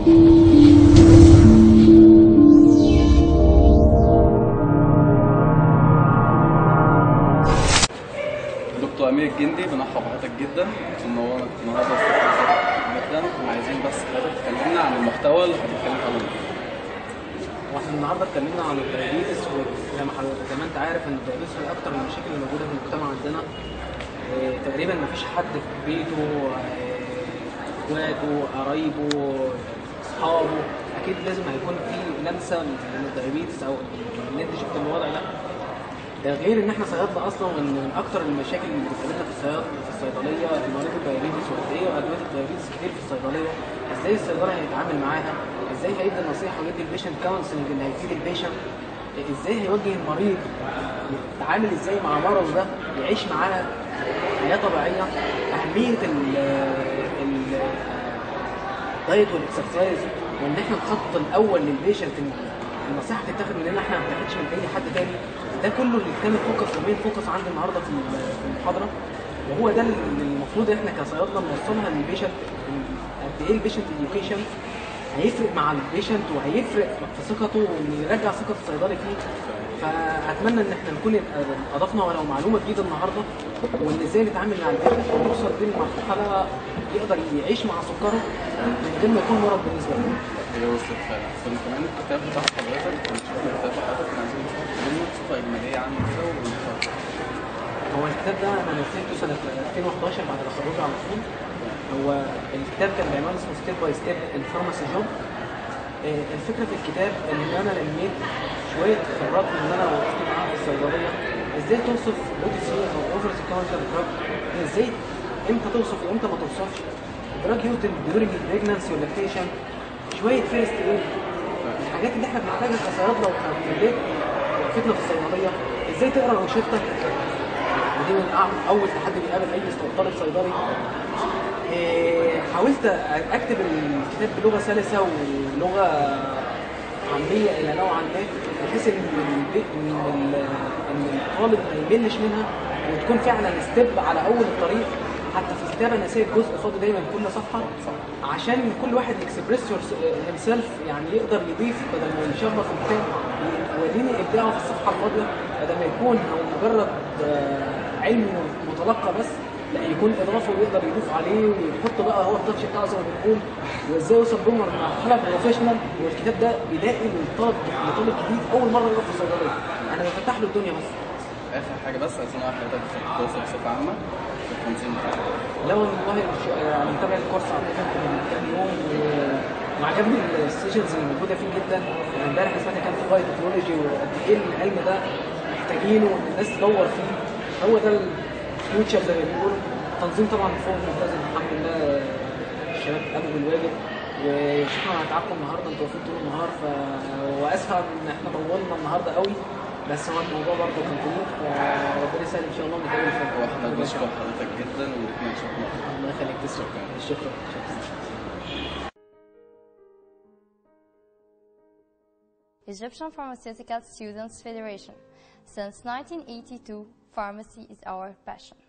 دكتور امير الجندي بنرحب بحضرتك جدا منورنا النهارده في جدا وعايزين بس حضرتك تكلمنا عن المحتوى اللي هتتكلم عنه واحنا النهارده اتكلمنا عن الدايابيتس وزي ما حضرتك زي ما انت عارف ان الدايابيتس من اكتر المشاكل اللي موجوده في المجتمع عندنا آه، تقريبا ما فيش حد في بيته آه، اخواته قرايبه اصحابه اكيد لازم هيكون في لمسه من الدايابيتس او ان انت شفت الوضع ده ده غير ان احنا صيادله اصلا وان من اكتر المشاكل اللي بتقابلنا في الصياد في الصيدليه مريض الدايابيتس وقد ايه ادويه الدايابيتس كتير في الصيدليه ازاي الصيدلي هيتعامل معاها ازاي هيدي النصيحه ويدي البيشنت كونسلنج اللي هيفيد البيشنت ازاي هيوجه المريض يتعامل ازاي مع مرضه ده يعيش معاه حياه طبيعيه اهميه ال ال الدايت والاكسرسايز وان احنا نخطط الاول للبيشنت إن النصيحه تتاخد مننا احنا ما بتاخدش من اي حد تاني ده كله اللي كان الفوكس المين فوكس عندي النهارده في في المحاضره وهو ده اللي المفروض احنا كصيادله نوصلها للبيشنت قد ايه البيشنت اديوكيشن هيفرق مع البيشنت وهيفرق في ثقته وان يرجع ثقه الصيدلي فيه فاتمنى ان احنا نكون اضفنا ولو معلومه جديده النهارده وان ازاي نتعامل مع البيشنت ونوصل بيه لمرحله يقدر يعيش مع سكره من غير ما يكون مرض بالنسبه له. هي وصلت فعلا كنا كمان الكتاب بتاع حضرتك كنا شفنا الكتاب بتاعتك كنا عايزين نشوف منه صفه اجماليه عن الكتاب والمحتوى هو الكتاب ده انا نزلته سنه 2011 بعد تخرجي على طول هو الكتاب كان بعنوان اسمه ستيب باي ستيب الفارماسي جوب الفكره في الكتاب ان انا لميت شويه خبرات من ان انا وقفت معاها في الصيدليه ازاي توصف بودي سي او اوفر ذا كاونتر دراج ازاي امتى توصف وامتى ما توصفش دراج يوز ديورنج البريجنانسي واللاكتيشن شويه فيرست ايد الحاجات اللي احنا بنحتاجها كصيادله وكبيت وقفتنا في الصيدليه ازاي تقرا روشتك ودي من أعم- اول تحدي بيقابل اي طالب صيدلي إيه، حاولت اكتب الكتاب بلغه سلسه ولغه عاميه الى نوعا ما بحيث ان البي- ان ال- ان الطالب ما يملش منها وتكون فعلا ستيب على اول الطريق حتى في الكتاب انا سايب جزء فاضي دايما كل صفحه عشان كل واحد اكسبريس هيم سيلف يعني يقدر يضيف بدل ما يشبه في الكتاب يوريني ابداعه في الصفحه الفاضيه بدل ما يكون هو مجرد آه، علم متلقى بس لا يكون اضافه ويقدر يضيف عليه ويحط بقى هو التاتش بتاعه زي ما بنقول وازاي يوصل بهم لمرحله بروفيشنال والكتاب ده بدائي للطالب لطالب جديد اول مره يقف في صيدليه انا بفتح له الدنيا بس اخر حاجه بس عايزين نعرف حضرتك في الدراسه بصفه عامه في التنظيم بتاعك لو والله مش- يعني متابع الكورس عامة من كام يوم و- وعجبني السيشنز اللي موجوده فيه جدا يعني امبارح سمعت كان في غايه تكنولوجي وقد ايه العلم ده محتاجينه وان الناس تدور فيه هو ده الفيوتشر زي ما بيقولوا التنظيم طبعا فوق ممتاز الحمد لله الشباب قاموا بالواجب وشكرا على تعبكم النهارده انتوا واقفين طول النهار ف... واسفه ان احنا طولنا النهارده قوي بس هو الموضوع برضه كان طويل فربنا يسهل ان شاء الله نتقابل في واحنا بنشكر حضرتك جدا والاثنين شكرا الله يخليك تسلم شكرا شكرا Egyptian Pharmaceutical Students Federation. Since 1982, pharmacy is our passion.